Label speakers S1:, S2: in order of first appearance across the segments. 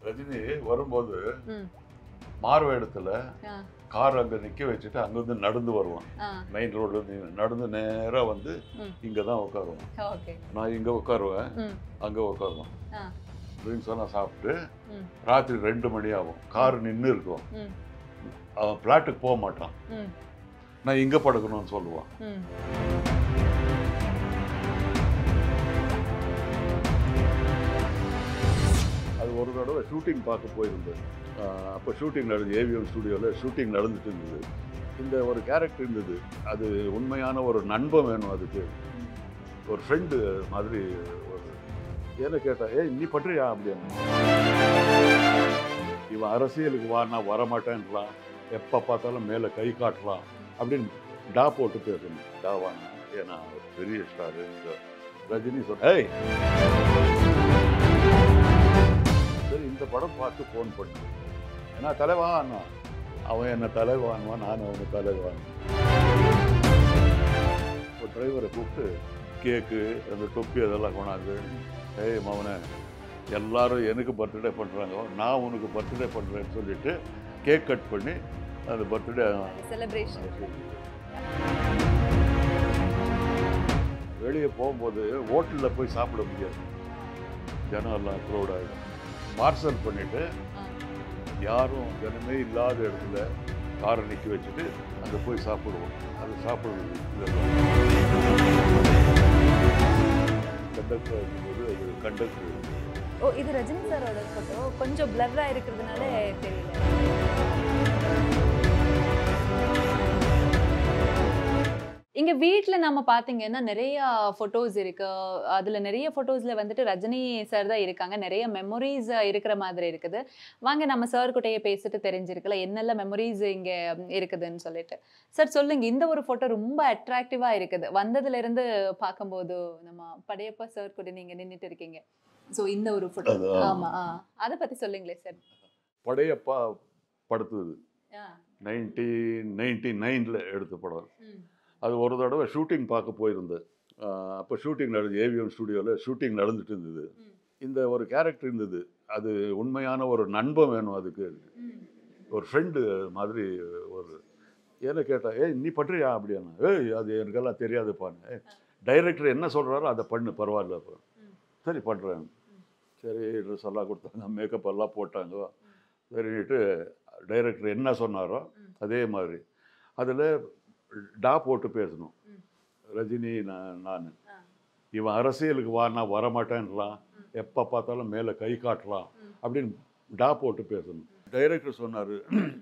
S1: ரஜினி வரும்போது
S2: ம்
S1: மார்வேடத்துல
S2: ஆ
S1: கார் அங்க நிக்க வச்சுட்டு அங்கிருந்து நடந்து வருவான்
S2: ஆ
S1: மெயின் ரோட்ல இருந்து நடந்து நேரா வந்து
S2: ம்.
S1: இங்க தான் உட்காருவான்
S2: ஓகே
S1: நான் இங்க உட்காருவேன்
S2: ம்
S1: அங்க உட்காருவான்
S2: ஆ
S1: ட்ரிங்க்ஸ் எல்லாம் சாப்பிட்டு
S2: ம்
S1: ராத்திரி ரெண்டு மணி ஆகும் கார் நின்று இருக்கும்
S2: ம்
S1: அவன் பிளாட்டுக்கு போக மாட்டான்
S2: ம்
S1: நான் இங்க படுக்கணும்னு சொல்லுவான்
S2: ம்
S1: அது ஒரு தடவை ஷூட்டிங் பார்க்க போயிருந்தேன் ஆஹ் அப்போ ஷூட்டிங் நடந்து ஏவிஎம் ஸ்டுடியோவில் ஷூட்டிங் நடந்துட்டு இருந்தது இந்த ஒரு கேரக்டர் இருந்தது அது உண்மையான ஒரு நண்பன் வேணும் அதுக்கு ஒரு ஃப்ரெண்டு மாதிரி ஒரு ஏன்னு கேட்டா ஏய் நீ பண்றியா அப்படின்னு இவன் அரசியலுக்கு வா நான் வரமாட்டேன்றான் எப்போ பார்த்தாலும் மேலே கை காட்டலாம் அப்படின்னு டா போட்டு பேசணும் டாவானா ஏன்னா ஒரு பெரிய ஸ்டாரு ரஜினி சொன்ன ஏய் சரி இந்த படம் பார்த்து ஃபோன் பண்ணு ஏன்னா தலைவான்னா அவன் என்ன தலைவான்வான் நான் அவனை தலைவான் ஒரு டிரைவரை கூப்பிட்டு கேக்கு அந்த தொப்பி அதெல்லாம் கொண்டாந்து ஏய் மவனே எல்லாரும் எனக்கு பர்த்டே பண்ணுறாங்க நான் உனக்கு பர்த்டே பண்ணுறேன்னு சொல்லிட்டு கேக் கட் பண்ணி அந்த பர்த்டே
S2: செலிப்ரேஷன்
S1: வெளியே போகும்போது ஹோட்டலில் போய் சாப்பிட முடியாது ஜனம் எல்லாம் க்ரௌட் ஆகிடும் பார்சல் பண்ணிவிட்டு யாரும் ஜனமே இல்லாத இடத்துல காரை நிற்க வச்சுட்டு அங்கே போய் சாப்பிடுவோம் அது சாப்பிடுறது கண்டக்டர் இருக்கும்போது அது கண்டக்டர்
S2: ஓ இது ரஜினி சாரோட ஃபோட்டோ கொஞ்சம் பிளர்ரா இருக்கிறதுனால தெரியல இங்க வீட்ல நம்ம பாத்தீங்கன்னா நிறைய போட்டோஸ் இருக்கு அதுல நிறைய போட்டோஸ்ல வந்துட்டு ரஜினி சார் தான் இருக்காங்க நிறைய மெமரிஸ் இருக்கிற மாதிரி இருக்குது வாங்க நம்ம சார் கிட்டயே பேசிட்டு தெரிஞ்சிருக்கல என்னெல்லாம் மெமரிஸ் இங்க இருக்குதுன்னு சொல்லிட்டு சார் சொல்லுங்க இந்த ஒரு போட்டோ ரொம்ப அட்ராக்டிவா இருக்குது வந்ததுல இருந்து பார்க்கும்போது நம்ம படையப்பா சார் கூட நீங்க நின்னுட்டு இருக்கீங்க சோ இந்த ஒரு போட்டோ
S1: அது, ஆமா.
S2: ஆமா ஆ அத பத்தி சொல்லுங்களே சார்
S1: படையப்பா படுத்துது நைன்டீன் நைன்டி நைனில் எடுத்த படம் அது ஒரு தடவை ஷூட்டிங் பார்க்க போயிருந்தேன் ஆஹ் அப்போ ஷூட்டிங் நடந்து ஏவிஎம் ஸ்டுடியோவில் ஷூட்டிங் நடந்துட்டு இருந்தது இந்த ஒரு கேரக்டர் இருந்தது அது உண்மையான ஒரு நண்பன் வேணும் அதுக்கு ஒரு ஃப்ரெண்டு மாதிரி ஒரு ஏன்னு கேட்டா ஏய் நீ பண்றியா அப்படின்னா ஏய் அது எனக்கெல்லாம் தெரியாதுப்பான்னு டைரக்டர் என்ன சொல்கிறாரோ அதை பண்ணு பரவாயில்ல அப்போ
S2: ம்.
S1: சரி பண்ணுறேன் சரி ட்ரெஸ் எல்லாம் கொடுத்தாங்க மேக்கப் எல்லாம் போட்டாங்க சரின்ட்டு டைரக்டர் என்ன சொன்னாரோ
S2: ம்.
S1: அதே மாதிரி அதில் டா போட்டு பேசணும்
S2: ம்.
S1: ரஜினி நான் நான்
S2: ஆ.
S1: இவன் அரசியலுக்கு வா நான் வரமாட்டேன்றான்
S2: ம்.
S1: எப்போ பார்த்தாலும் மேலே கை காட்டலாம்
S2: ம்.
S1: அப்படின்னு டா போட்டு பேசணும் டைரக்டர் சொன்னார்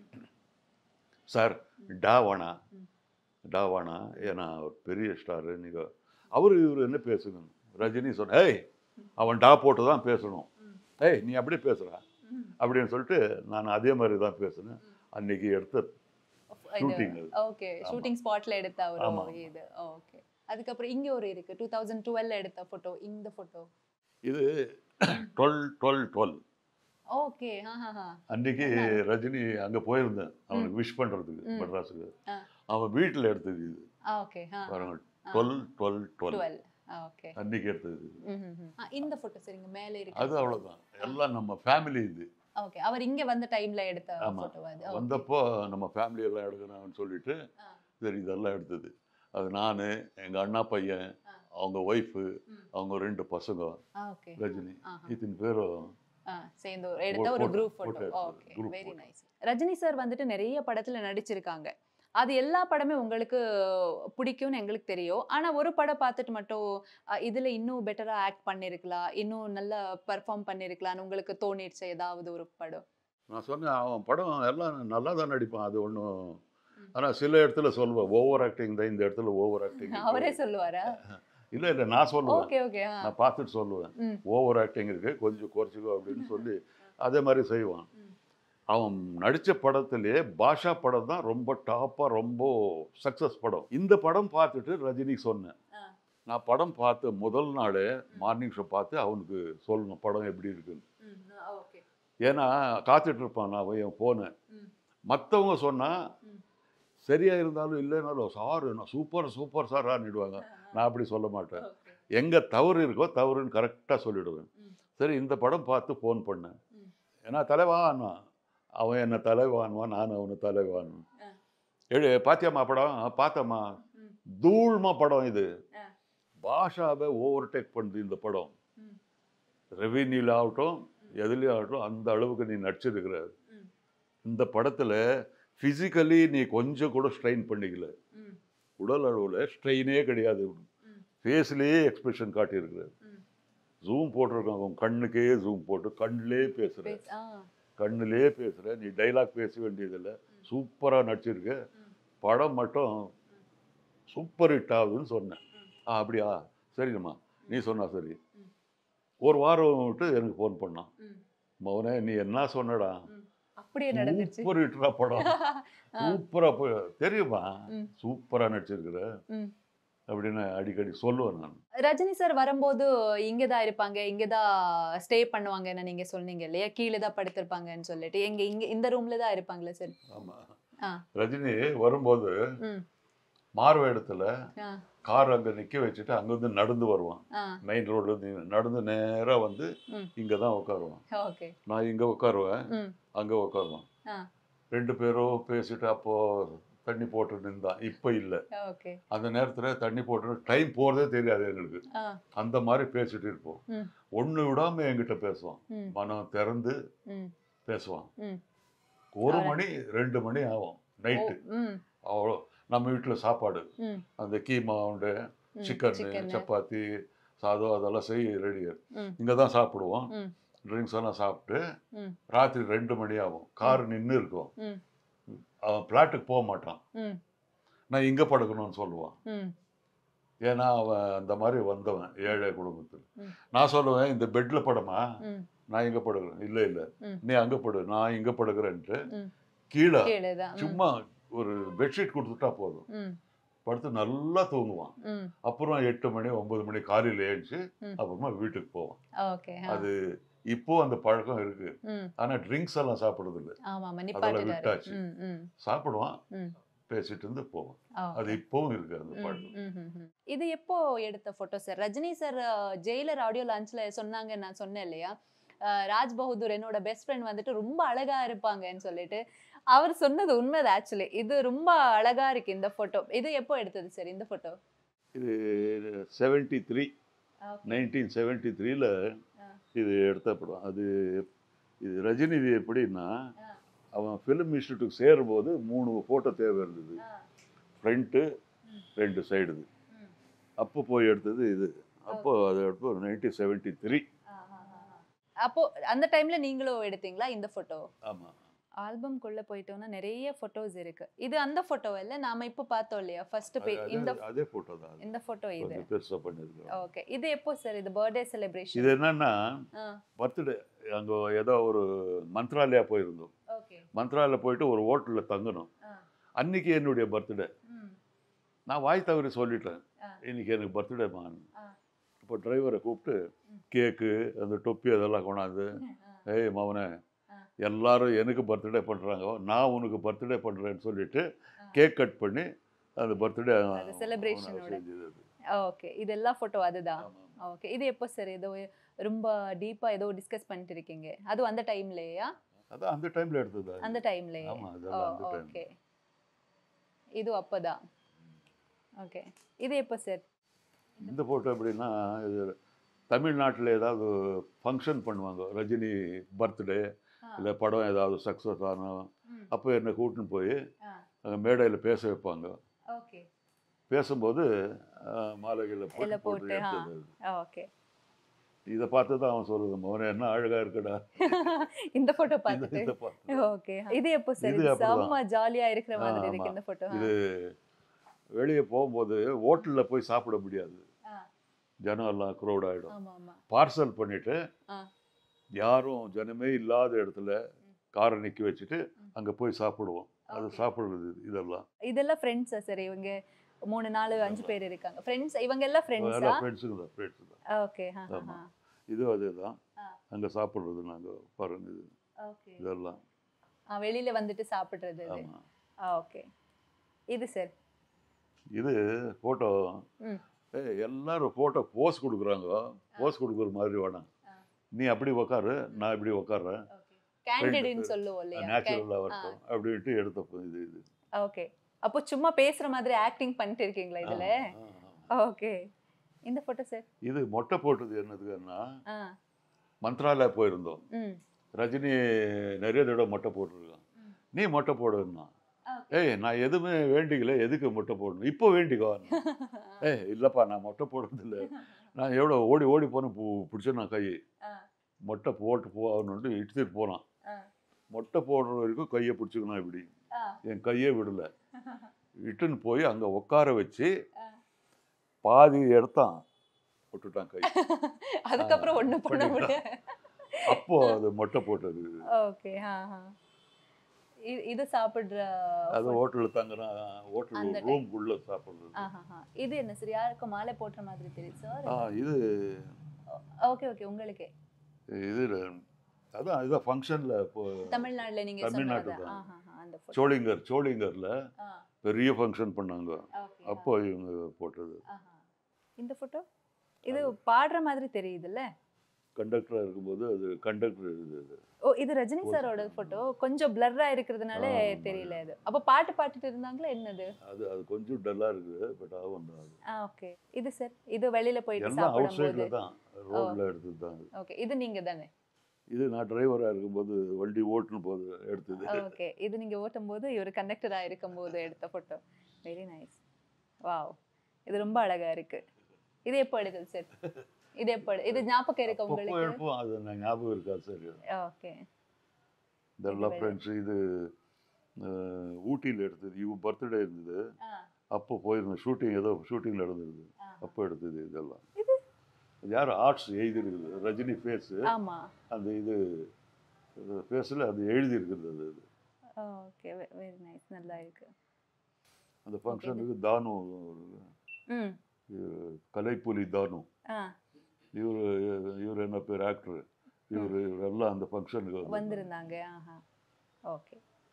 S1: சார் டா வேணா
S2: ம்.
S1: டா வேணா ஏன்னா அவர் பெரிய ஸ்டாரு நீங்கள் அவர் இவர் என்ன பேசுங்க ரஜினி சொன்ன ஏய் அவன் டா போட்டு தான் பேசணும்
S2: ம்.
S1: ஏய் நீ அப்படியே பேசுகிறா அப்படின்னு சொல்லிட்டு நான் அதே மாதிரி தான் பேசினேன் அன்னைக்கு எடுத்த Shooting அது.
S2: ஓகே ஷூட்டிங் ஸ்பாட்ல எடுத்த ஒரு
S1: ஆமா.
S2: இது ஓகே அதுக்கப்புறம் இங்க ஒரு இருக்கு டூ தௌசண்ட் டுவெல் எடுத்த போட்டோ இந்த போட்டோ
S1: இது டுவெல் டுவெல் டுவெல்
S2: ஓகே ஹா ஹா ஹா
S1: அன்னைக்கு ரஜினி அங்கே போயிருந்தேன் அவனுக்கு விஷ் பண்ணுறதுக்கு
S2: ம்.
S1: மெட்ராஸுக்கு
S2: ஆ.
S1: அவன் வீட்டில் எடுத்தது இது
S2: ஓகே ஹா
S1: பாருங்க twelve twelve twelve
S2: twelve okay
S1: அன்னைக்கு எடுத்தது இது.
S2: இந்த போட்டோ சரிங்க மேல இருக்கு
S1: அது அவ்வளோதான் எல்லாம் நம்ம ஃபேமிலி இது
S2: ஓகே அவர் இங்க வந்த டைம்ல எடுத்த
S1: ஆமா.
S2: போட்டோ அது Okay.
S1: வந்தப்போ நம்ம ஃபேமிலி எல்லாம் எடுக்கணும்னு சொல்லிட்டு
S2: ஆ.
S1: சரி இதெல்லாம் எடுத்தது அது நான் எங்கள் அண்ணா பையன்
S2: ஆ.
S1: அவங்க ஒய்ஃபு
S2: ம்.
S1: அவங்க ரெண்டு பசங்க
S2: ஆ, ஓகே
S1: ரஜினி
S2: ஆஹா.
S1: இத்தனை பேரும்
S2: ஆ, சேர்ந்து ஒரு- எடுத்த ஒரு
S1: photo-
S2: குரூப்
S1: photo
S2: போட்டோ
S1: எடுத்தது.
S2: Okay
S1: Group
S2: very
S1: photo.
S2: Nice Rajini sir வந்துட்டு நிறைய படத்துல நடிச்சிருக்காங்க அது எல்லா படமே உங்களுக்கு பிடிக்கும்னு எங்களுக்கு தெரியும் ஆனா ஒரு படம் பார்த்துட்டு மட்டும் அ, இதுல இன்னும் பெட்டரா ஆக்ட் பண்ணிருக்கலாம் இன்னும் நல்லா பெர்ஃபார்ம் பண்ணிருக்கலாம்னு உங்களுக்கு தோணிடுச்சு ஏதாவது ஒரு படம்
S1: நான் சொன்னேன் அவன் படம் எல்லாம் நல்லா தான் நடிப்பான் அது ஒன்றும்
S2: ம்.
S1: ஆனால் சில இடத்துல சொல்லுவேன் ஓவர் ஆக்டிங் தான் இந்த இடத்துல ஓவர் ஆக்டிங்
S2: அவரே சொல்லுவாரா
S1: இல்லை இல்லை நான் சொல்லுவேன்
S2: ஓகே ஓகே
S1: நான் பார்த்துட்டு சொல்லுவேன்
S2: ம்.
S1: ஓவர் ஆக்டிங் இருக்கு கொஞ்சம் குறைச்சிக்கோ அப்படின்னு சொல்லி அதே மாதிரி செய்வான்
S2: ம்.
S1: அவன் நடித்த படத்திலேயே பாஷா படம் தான் ரொம்ப டாப்பாக ரொம்ப சக்ஸஸ் படம் இந்த படம் பார்த்துட்டு ரஜினிக்கு சொன்னேன்
S2: ஆ.
S1: நான் படம் பார்த்து முதல் நாளே மார்னிங் ஷோ பார்த்து அவனுக்கு சொல்லணும் படம் எப்படி இருக்குன்னு
S2: ஓகே
S1: ஏன்னா காத்துட்டு இருப்பான் நான் போய் போனேன்
S2: ம்.
S1: மற்றவங்க சொன்னால்
S2: ம்.
S1: சரியா இருந்தாலும் இல்லைனாலும் சார் நான் சூப்பர் சூப்பர் சாரான்னுடுவாங்க நான் அப்படி சொல்ல மாட்டேன்
S2: ஓகே
S1: எங்கே தவறு இருக்கோ தவறுன்னு கரெக்டாக சொல்லிடுவேன்
S2: ம்.
S1: சரி இந்த படம் பார்த்து ஃபோன் பண்ணேன்
S2: ம்.
S1: ஏன்னா தலைவான்னா அவன் என்ன தலைவான்வான் நான் அவனை தலைவான்
S2: ஆ.
S1: எழு பாத்தியாம்மா படம் "ஆ, பார்த்தம்மா
S2: ம்.
S1: தூள்மா படம் இது
S2: ஆ.
S1: பாஷாவை ஓவர்டேக் பண்ணுது இந்த படம்
S2: ம்.
S1: ரெவென்யூல ஆகட்டும் எதுலேயும் ஆகட்டும் அந்த அளவுக்கு நீ நடிச்சிருக்கிற
S2: ம்.
S1: இந்த படத்தில் ஃபிசிக்கலி நீ கொஞ்சம் கூட ஸ்ட்ரெயின் பண்ணிக்கல
S2: ம்.
S1: உடல் அளவில் ஸ்ட்ரெயினே கிடையாது
S2: ம்.
S1: ஃபேஸ்லேயே எக்ஸ்பிரஷன் காட்டியிருக்கிற
S2: ம்.
S1: ஜூம் போட்டிருக்காங்க உன் கண்ணுக்கே ஜூம் போட்டு கண்ணிலே பேசுகிற
S2: பேச- ஆ.
S1: கண்ணிலே பேசுகிற நீ டைலாக் பேச வேண்டியதில்லை சூப்பராக நடிச்சிருக்க
S2: ம்.
S1: படம் மட்டும் சூப்பர் ஹிட் ஆகுதுன்னு சொன்னேன்
S2: ம்.
S1: ஆ அப்படியா சரிம்மா நீ சொன்னா சரி
S2: ம்.
S1: ஒரு வாரம் விட்டு எனக்கு ஃபோன் பண்ணான்
S2: ம்.
S1: மௌனே நீ என்ன சொன்னடா
S2: ம். அப்படியே நடந்துச்சு
S1: சூப்பர் ஹிட்ரா படம்
S2: ஆ.
S1: சூப்பரா போய் தெரியுமா
S2: ம்.
S1: சூப்பரா நடிச்சிருக்கிற
S2: ம்.
S1: அப்படின்னு அடிக்கடி சொல்லுவேன் நான்
S2: ரஜினி சார் வரும்போது இங்க தான் இருப்பாங்க இங்க தான் ஸ்டே பண்ணுவாங்கன்னு நீங்க சொன்னீங்க இல்லையா கீழே தான் படுத்திருப்பாங்கன்னு சொல்லிட்டு எங்க இங்க இந்த ரூம்ல தான் இருப்பாங்களா சார்
S1: ஆமா
S2: ஆ.
S1: ரஜினி வரும்போது
S2: ம்
S1: மார்வேடத்துல
S2: ஆ
S1: கார் அங்க நிக்க வச்சுட்டு அங்கிருந்து நடந்து வருவான்
S2: ஆ
S1: மெயின் ரோட்ல இருந்து நடந்து நேரா வந்து
S2: ம்.
S1: இங்க தான் உட்காருவான்
S2: ஓகே
S1: நான் இங்க உட்காருவேன்
S2: ம்
S1: அங்க உட்காருவான்
S2: ஆ
S1: ரெண்டு பேரும் பேசிட்டு அப்போ தண்ணி போட்டு நின்றான் இப்போ இல்லை
S2: ஓகே
S1: அந்த நேரத்துல தண்ணி போட்டு டைம் போறதே தெரியாது எங்களுக்கு
S2: ஆ
S1: அந்த மாதிரி பேசிட்டு இருப்போம்
S2: ம்.
S1: ஒண்ணு விடாம என்கிட்ட பேசுவான்
S2: ம்
S1: மனம் திறந்து
S2: ம்
S1: பேசுவான்
S2: ம்
S1: ஒரு
S2: அவரை-
S1: மணி ரெண்டு மணி ஆகும்
S2: ஓ,
S1: நைட்டு
S2: ம்
S1: அவ்வளோ நம்ம வீட்டுல சாப்பாடு
S2: ம்
S1: அந்த கீமா உண்டு
S2: ம்,
S1: சிக்கன்
S2: chicken.
S1: சப்பாத்தி சாதம் அதெல்லாம் செய்ய ரெடி
S2: ம்.
S1: இங்கே தான் சாப்பிடுவோம்
S2: ம்.
S1: ட்ரிங்க்ஸ் எல்லாம் சாப்பிட்டு
S2: ம்.
S1: ராத்திரி ரெண்டு மணி ஆகும் கார் நின்று இருக்கும்
S2: ம்.
S1: அவன் பிளாட்டுக்கு போக மாட்டான்
S2: ம்
S1: நான் இங்கே படுக்கணும்னு சொல்லுவான்
S2: ம்
S1: ஏன்னா அவன் அந்த மாதிரி வந்தவன் ஏழை குடும்பத்தில்
S2: ம்.
S1: நான் சொல்லுவேன் இந்த பெட்ல படுமா
S2: ம்
S1: நான் இங்கே படுக்கிறேன் இல்லை இல்லை
S2: ம்.
S1: நீ அங்கே படு நான் இங்கே படுக்கிறேன்ட்டு
S2: ம்.
S1: கீழே
S2: கீழே தான் ம்,
S1: சும்மா ஒரு பெட்ஷீட் கொடுத்துட்டா போதும்
S2: ம்
S1: படுத்து நல்லா தூங்குவான்
S2: ம்
S1: அப்புறம் எட்டு மணி ஒன்பது மணி காலையில் ஏழிச்சு
S2: ம்.
S1: அப்புறமா வீட்டுக்கு போவான்
S2: ஓகே
S1: அது இப்போ அந்த பழக்கம் இருக்கு
S2: ம்
S1: ஆனா ட்ரிங்க்ஸ் எல்லாம் சாப்பிடுறது இல்லை
S2: ஆமா ஆமா
S1: அதெல்லாம்
S2: நிப்பாட்டிட்டாரு
S1: விட்டாச்சு.
S2: ம் ம்
S1: சாப்பிடுவான்
S2: ம்.
S1: பேசிட்டு இருந்து போவான்
S2: ஆ,
S1: அது
S2: okay.
S1: இப்பவும் இருக்கு அந்த
S2: ம்,
S1: பழக்கம்
S2: ம், ம், ம். இது எப்போ எடுத்த photo sir Rajini sir Jailer audio லான்ச்ல சொன்னாங்க நான் சொன்னேன் இல்லையா அஹ், ராஜ் பகதூர் என்னோட பெஸ்ட் ஃப்ரெண்ட் வந்துட்டு ரொம்ப அழகா இருப்பாங்கன்னு சொல்லிட்டு அவர் சொன்னது உண்மைதான் ஆக்சுவலி இது ரொம்ப அழகா இருக்கு இந்த போட்டோ இது எப்போ எடுத்தது சார் இந்த போட்டோ
S1: இது செவன்டி த்ரீ நைன்டீன் செவன்டி த்ரீல
S2: ஆ.
S1: இது எடுத்த படம் அது இது ரஜினி எப்படின்னா
S2: ஆ.
S1: அவன் ஃபிலிம் இன்ஸ்டியூட்டுக்கு சேரும்போது மூணு ஃபோட்டோ தேவை இருந்தது ஃப்ரண்ட்டு
S2: ம்.
S1: ரெண்டு சைடு அப்போ போய் எடுத்தது இது அப்போ அது எடுப்போ நைன்டீன் செவன்டி த்ரீ
S2: அப்போ அந்த டைம்ல நீங்களும் எடுத்தீங்களா இந்த போட்டோ
S1: ஆமாம்
S2: ஆல்பம்குள்ள போயிட்டோம்னா நிறைய போட்டோஸ் இருக்கு இது அந்த போட்டோ இல்ல நாம இப்போ பார்த்தோம் இல்லையா ஃபர்ஸ்ட் இந்த
S1: அதே ஃபோட்டோ தான் அது.
S2: இந்த போட்டோ இது
S1: கொஞ்சம் பெருசாக பண்ணியிருக்கிறோம்
S2: ஓகே இது எப்போ சார் இது பர்த்டே செலிப்ரேஷன்
S1: இது என்னன்னா
S2: ஆ
S1: பர்த்டே அங்கே ஏதோ ஒரு மந்த்ராலயா போயிருந்தோம்
S2: ஓகே
S1: மந்த்ராலயா போயிட்டு ஒரு ஹோட்டலில் தங்கணும்
S2: ஆ.
S1: அன்னைக்கு என்னுடைய பர்த்டே
S2: ம்
S1: நான் வாய் தவறி சொல்லிட்டேன்
S2: ஆ.
S1: இன்னைக்கு எனக்கு பர்த்டேமான்
S2: ஆ.
S1: இப்போ டிரைவரை கூப்பிட்டு
S2: ம்.
S1: கேக்கு அந்த தொப்பி அதெல்லாம் கொண்டாந்து
S2: ஆ.
S1: ஏய் மவனே
S2: ஆ.
S1: எல்லாரும் எனக்கு பர்த்டே பண்ணுறாங்க நான் உனக்கு பர்த்டே பண்ணுறேன்னு சொல்லிட்டு
S2: ஆ.
S1: கேக் கட் பண்ணி அந்த பர்த்டே
S2: அது celebration ஓட. ஓகே இது எல்லா போட்டோ அதுதான் ஓகே இது எப்போ சார் ஏதோ ரொம்ப டீப்பா ஏதோ டிஸ்கஸ் பண்ணிட்டு இருக்கீங்க அதுவும் அந்த டைம்லயா
S1: அதான் அந்த டைமில் எடுத்தது அது.
S2: அந்த டைம்லயே
S1: ஆமா அதெல்லாம் அந்த டைம்
S2: ஓகே இது அப்பதான் ஓகே இது எப்போ சார்
S1: இந்த ஃபோட்டோ எப்படின்னா இது தமிழ்நாட்டில் ஏதாவது ஃபங்க்ஷன் பண்ணுவாங்க ரஜினி பர்த்டே இல்லை படம் ஏதாவது சக்ஸஸ் ஆனோம் அப்போ என்னை கூட்டின்னு போய்
S2: ஆ.
S1: அங்கே மேடையில் பேச வைப்பாங்க
S2: ஓகே
S1: பேசும்போது அஹ், மாலைகளை போட்டு
S2: எல்லாம்
S1: போட்டு
S2: போட்டு, ஆ.
S1: எடுத்தது அது.
S2: ஓகே
S1: இதை பார்த்து தான் அவன் சொல்லுது மோனே என்ன அழகா இருக்குடா
S2: இந்த போட்டோ
S1: இது-
S2: பார்த்துட்டு
S1: இதை பார்த்து
S2: ஓகே இது எப்போ சார்
S1: இது
S2: இது
S1: அப்படிதான்.
S2: செம்ம ஜாலியா இருக்கிற
S1: ஆ,
S2: மாதிரி
S1: ஆமா.
S2: இருக்கு இந்த போட்டோ
S1: இது வெளியே போகும்போது ஹோட்டலில் போய் சாப்பிட முடியாது
S2: ஆ.
S1: ஜனம் எல்லாம் க்ரௌட் ஆகிடும்
S2: ஆமா ஆமா
S1: பார்சல் பண்ணிட்டு
S2: ஆ.
S1: யாரும் ஜனமே இல்லாத இடத்துல காரை நிற்க வச்சுட்டு
S2: ம்.
S1: அங்கே போய் சாப்பிடுவோம் அது
S2: Okay.
S1: சாப்பிடுறது இதெல்லாம்
S2: இதெல்லாம் ஃப்ரெண்ட்ஸா சார் இவங்க மூணு நாலு அஞ்சு பேர் இருக்காங்க ஃப்ரெண்ட்ஸ் இவங்க எல்லாம் ஃப்ரெண்ட்ஸா
S1: எல்லாம் ஃப்ரெண்ட்ஸுங்க தான் ஃப்ரெண்ட்ஸு தான்
S2: ஓகே
S1: ஆமா. இது அதே தான்
S2: ஆ.
S1: அங்கே சாப்பிட்றது நாங்கள் பாருங்க இது
S2: ஓகே
S1: இதெல்லாம்
S2: வெளியில வந்துட்டு சாப்பிடுறது இது
S1: ஆமாம்
S2: ஓகே இது சார்
S1: இது ஃபோட்டோ
S2: ம்.
S1: ஏய் எல்லாரும் ஃபோட்டோ போஸ் கொடுக்குறாங்க போஸ் கொடுக்குற மாதிரி வேணாம்
S2: ஆ.
S1: நீ அப்படி உக்காரு நான் இப்படி உக்காடுறேன்
S2: ஓகே கேண்டிட்னு சொல்லுவோம் இல்லையா
S1: நேச்சுரலாக வரட்டும் அப்படின்ட்டு எடுத்தப்போ இது இது
S2: ஓகே அப்போ சும்மா பேசுற மாதிரி ஆக்டிங் பண்ணிட்டு இருக்கீங்களா இதுல
S1: ஆ, ஆ.
S2: ஓகே இந்த போட்டோ சார்
S1: இது மொட்டை போட்டது என்னதுன்னா
S2: ஆ
S1: மந்த்ராலயா போயிருந்தோம்
S2: ம்
S1: ரஜினி நிறைய தடவை மொட்டை போட்டிருக்கான்
S2: ம்.
S1: நீ மொட்டை போடுன்னா
S2: Okay.
S1: ஏய் நான் எதுவுமே வேண்டிக்கல எதுக்கு மொட்டை போடணும் இப்போ வேண்டிக்கோ ஏய் இல்லைப்பா நான் மொட்டை போடுறது இல்லை நான் எவ்வளோ ஓடி ஓடி போனேன் பூ பிடிச்சேன் நான் கை
S2: ஆ.
S1: மொட்டை போட்டு போகணுன்ட்டு இட்டுட்டு போனான்
S2: ஆ.
S1: மொட்டை போடுற வரைக்கும் கையை பிடிச்சிக்கணும் இப்படி
S2: ஆ.
S1: என் கையே விடல இட்டுன்னு போய் அங்கே உட்கார வச்சு
S2: ஆ.
S1: பாதி எடுத்தான் விட்டுட்டான் கை
S2: அதுக்கப்புறம் ஒண்ணு பண்ண
S1: பண்ணிக்கலாம்.
S2: முடியாது
S1: அப்போ அது மொட்டை போட்டது
S2: ஓகே ஆ ஆ இது இது சாப்பிடுற
S1: அது ஹோட்டலில் தங்குறான் ஹோட்டல்
S2: அந்த time.
S1: ரூம்குள்ளே சாப்பிட்றது
S2: ஆஹா இது என்ன சார் யாருக்கும் மாலை போடுற மாதிரி தெரியுது சார்
S1: ஆ இது
S2: ஓகே ஓகே உங்களுக்கே
S1: இது அதான் இதான் ஃபங்க்ஷனில் இப்போ
S2: தமிழ்நாட்டுல நீங்க
S1: தமிழ்நாட்டு
S2: சொன்னது
S1: தான்.
S2: ஆஹா அந்த photo.
S1: சோளிங்கர் சோளிங்கரில்
S2: ஆ,
S1: பெரிய ஃபங்க்ஷன் பண்ணாங்க
S2: okay,
S1: அப்போ இவங்க போட்டது
S2: ஆஹா. இந்த போட்டோ இது பாடுற மாதிரி தெரியுதுல்ல
S1: கண்டக்டராக இருக்கும்போது அது கண்டக்டர் இது
S2: ஓ இது ரஜினி
S1: ஓ,
S2: சாரோட
S1: சரி.
S2: போட்டோ கொஞ்சம் பிளர்ரா இருக்கிறதுனால
S1: ஆ, ஆமா.
S2: தெரியல இது அப்ப பாட்டு பாட்டுட்டு இருந்தாங்களா என்னது
S1: அது அது கொஞ்சம் டல்லாக இருக்குது பட் ஆகும் தான் அது
S2: ஆ ஓகே இது சார் இது வெளியில போயிட்டு
S1: எல்லாம் அவுட்
S2: சாப்பிடும்போது
S1: சைடில் தான் ரோட்டில் எடுத்தது தான் அது.
S2: ஓகே இது நீங்க தானே
S1: இது நான் டிரைவராக இருக்கும்போது வண்டி ஓட்டுன போது எடுத்தது
S2: ஓகே இது நீங்க ஓட்டும் போது இவர் கண்டக்டரா இருக்கும் போது எடுத்த போட்டோ வெரி நைஸ் வாவ் இது ரொம்ப அழகா இருக்கு இது எப்போ எடுக்குது சார் இது எப்போ எடு- இது ஞாபகம் இருக்கு
S1: அப்பப்போ
S2: உங்களுக்கு
S1: எடுப்போம் அது நான் ஞாபகம் இருக்கா சரி
S2: ஓகே
S1: இதெல்லாம்
S2: வேற.
S1: ஃப்ரெண்ட்ஸ் இது அஹ், ஊட்டியில் எடுத்தது இவன் பர்த்டே இருந்தது அப்போ போயிருந்தேன் ஷூட்டிங் ஏதோ ஷூட்டிங் நடந்தது அப்போ எடுத்தது இதெல்லாம் யார் ஆர்ட்ஸ் எழுதியிருக்குது ரஜினி ஃபேஸு
S2: ஆமா
S1: அந்த இது ஃபேஸில் அது எழுதியிருக்குது அது அது.
S2: ஓகே வெரி நைஸ் நல்லா இருக்கு
S1: அந்த ஃபங்க்ஷனுக்கு தானு
S2: ம்
S1: இவரு கலைப்புலி தானு
S2: ஆ
S1: இவர் இவர் என்ன பேர் ஆக்டர் இவர் இவரெல்லாம் அந்த ஃபங்க்ஷனுக்கு
S2: வந்திருந்தாங்க ஆஹா ஓகே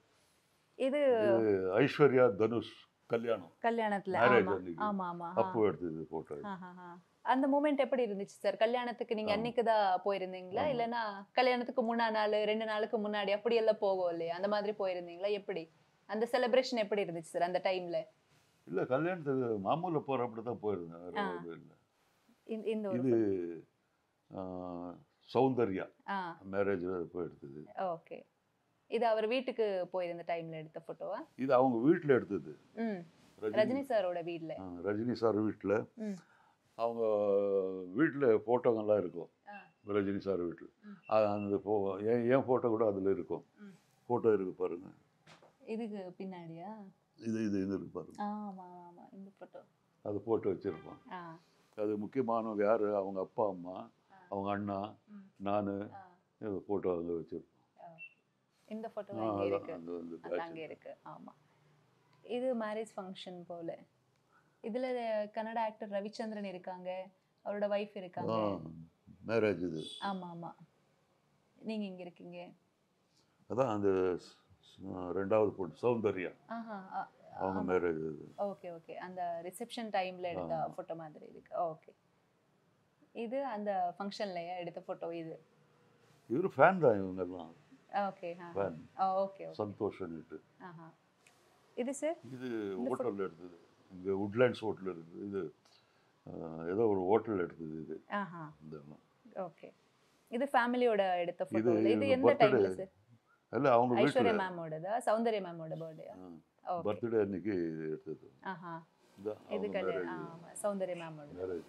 S2: இது
S1: இது ஐஸ்வர்யா தனுஷ் கல்யாணம்
S2: கல்யாணத்துல
S1: Marriage
S2: ஆமா
S1: அன்னைக்கு.
S2: ஆமா ஆமா
S1: அப்போ எடுத்தது போட்டோ
S2: ஆஹா அந்த மூமெண்ட் எப்படி இருந்துச்சு சார் கல்யாணத்துக்கு நீங்க
S1: ஆமா.
S2: அன்னைக்கு தான் போயிருந்தீங்களா
S1: ஆமா.
S2: இல்லனா கல்யாணத்துக்கு முன்னா நாள் ரெண்டு நாளுக்கு முன்னாடி அப்படி எல்லாம் போகும் இல்லையா அந்த மாதிரி போயிருந்தீங்களா எப்படி அந்த செலிப்ரேஷன் எப்படி இருந்துச்சு சார் அந்த டைம்ல
S1: இல்லை கல்யாணத்துக்கு மாமூலில் போகிற அப்படி தான் போயிருந்தேன் வேற
S2: ஆ.
S1: ஒன்றும் இல்லை
S2: இந்த ஒரு
S1: இது ஆ, சௌந்தர்யா
S2: ஆ
S1: மேரேஜ் போய் எடுத்தது
S2: ஓகே இது அவர் வீட்டுக்கு போயிருந்த டைம்ல எடுத்த போட்டோவா
S1: இது அவங்க வீட்டில் எடுத்தது
S2: ம்
S1: ரஜினி
S2: ரஜினி சாரோட வீட்ல
S1: ஆ, ரஜினி சார் வீட்டில்
S2: ம்.
S1: அவங்க வீட்டில் ஃபோட்டோங்கள்லாம் இருக்கும்
S2: ஆ.
S1: ரஜினி சார் வீட்டில்
S2: ம்.
S1: அது அந்த ஃபோ என் என் ஃபோட்டோ கூட அதில் இருக்கும்
S2: ம்.
S1: ஃபோட்டோ இருக்கு பாருங்க
S2: இதுக்கு பின்னாடியா
S1: இது இது இது இருக்கு பாருங்க
S2: ஆமா ஆமா இந்த போட்டோ
S1: அது போட்டு வச்சிருப்போம்
S2: ஆ
S1: அது முக்கியமானவங்க யார் அவங்க அப்பா அம்மா
S2: ஆ.
S1: அவங்க அண்ணா
S2: ம்.
S1: நான்
S2: ஆ
S1: ஃபோட்டோ அங்கே வச்சிருப்போம்
S2: இந்த போட்டோ
S1: ஆ,
S2: இங்க
S1: அதான்
S2: இருக்கு
S1: அந்த வந்து
S2: அது அங்க இருக்கு ஆமா இது மேரேஜ் ஃபங்க்ஷன் போல இதுல கன்னட ஆக்டர் ரவிச்சந்திரன் இருக்காங்க அவரோட வைஃப் இருக்காங்க
S1: மேரேஜ் இது
S2: ஆமா ஆமா நீங்க இங்க இருக்கீங்க
S1: அதான் அந்த ஸ்- ஸ்- ரெண்டாவது பொண்ணு சௌந்தர்யா
S2: ஆஹா
S1: அவங்க மேரேஜ் இது
S2: ஓகே ஓகே அந்த ரிசெப்ஷன் டைம்ல எடுத்த
S1: ஆமா.
S2: போட்டோ மாதிரி இருக்கு ஓகே இது அந்த ஃபங்க்ஷன்ல எடுத்த போட்டோ இது
S1: இவர் ஃபேன் தான் இவங்கெல்லாம்
S2: ஓகே
S1: ஃபேன்
S2: ஓகே ஓகே
S1: சந்தோஷன்ட்டு
S2: ஆஹா இது சார்
S1: இது
S2: இந்த
S1: ஹோட்டலில் எடுத்தது இங்கே உட்லேண்ட்ஸ் ஹோட்டல் இருக்குது இது அஹ், ஏதோ ஒரு ஹோட்டல் எடுத்தது இது
S2: ஆஹா
S1: இந்த
S2: ஓகே இது ஃபேமிலியோட எடுத்த போட்டோ
S1: இது
S2: இது
S1: இவங்க
S2: எந்த டைம்ல
S1: birthday.
S2: சார்
S1: இல்லை அவங்க
S2: ஐஸ்வர்யா
S1: வீட்டில்
S2: மேமோடதா சௌந்தர்யா மேமோட பர்த்டே ஓகே
S1: பர்த்டே அன்னைக்கு இது எடுத்தது
S2: ஆஹா
S1: இதான்
S2: இது
S1: அவங்க
S2: கல்யாணம்
S1: மேரேஜ்
S2: ஆமா சௌந்தர்யா மேமோட
S1: மேரேஜ்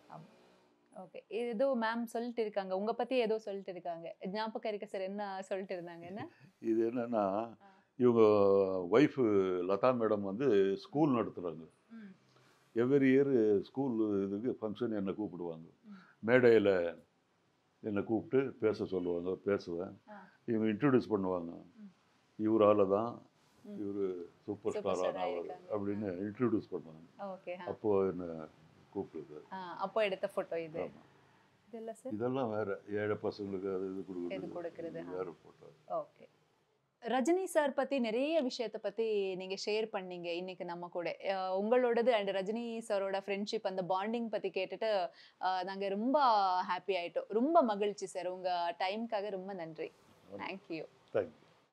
S2: ஓகே ஏதோ மேம் சொல்லிட்டு இருக்காங்க உங்க பத்தி ஏதோ சொல்லிட்டு இருக்காங்க ஞாபகம் இருக்கு சார் என்ன சொல்லிட்டு இருந்தாங்க என்ன
S1: இது என்னன்னா இவங்க ஒய்ஃபு லதா மேடம் வந்து ஸ்கூல் நடத்துகிறாங்க
S2: ம்.
S1: எவ்ரி இயர் ஸ்கூல் இதுக்கு ஃபங்க்ஷன் என்னை கூப்பிடுவாங்க
S2: ம்.
S1: மேடையில் என்னை கூப்பிட்டு பேச சொல்லுவாங்க பேசுவேன்
S2: ஆ.
S1: இவங்க இன்ட்ரடியூஸ் பண்ணுவாங்க
S2: ம்.
S1: இவரால் தான்
S2: ம்.
S1: இவர் சூப்பர்
S2: Super
S1: ஸ்டார்
S2: star
S1: ஆனவர்
S2: ஆயிருக்காங்க.
S1: அப்படின்னு இன்ட்ரடியூஸ் பண்ணுவாங்க
S2: ஓகே
S1: அப்போது என்னை கூப்பிடுது
S2: அப்போ எடுத்த போட்டோ இது
S1: ஆமா.
S2: இதெல்லாம் சார்
S1: இதெல்லாம் வேற ஏழை பசங்களுக்கு அது இது
S2: இது கொடுக்கறது,
S1: கொடுக்குறது
S2: ஆ.
S1: வேற போட்டோ
S2: ஓகே ரஜினி சார் பத்தி நிறைய விஷயத்தை பத்தி நீங்க ஷேர் பண்ணீங்க இன்னைக்கு நம்ம கூட அஹ் உங்களோடது அண்ட் ரஜினி சாரோட ஃப்ரெண்ட்ஷிப் அந்த பாண்டிங் பத்தி கேட்டுட்டு அஹ் நாங்க ரொம்ப ஹாப்பி ஆயிட்டோம் ரொம்ப மகிழ்ச்சி சார் உங்க டைம்க்காக ரொம்ப நன்றி தேங்க்யூ
S1: தேங்க்யூ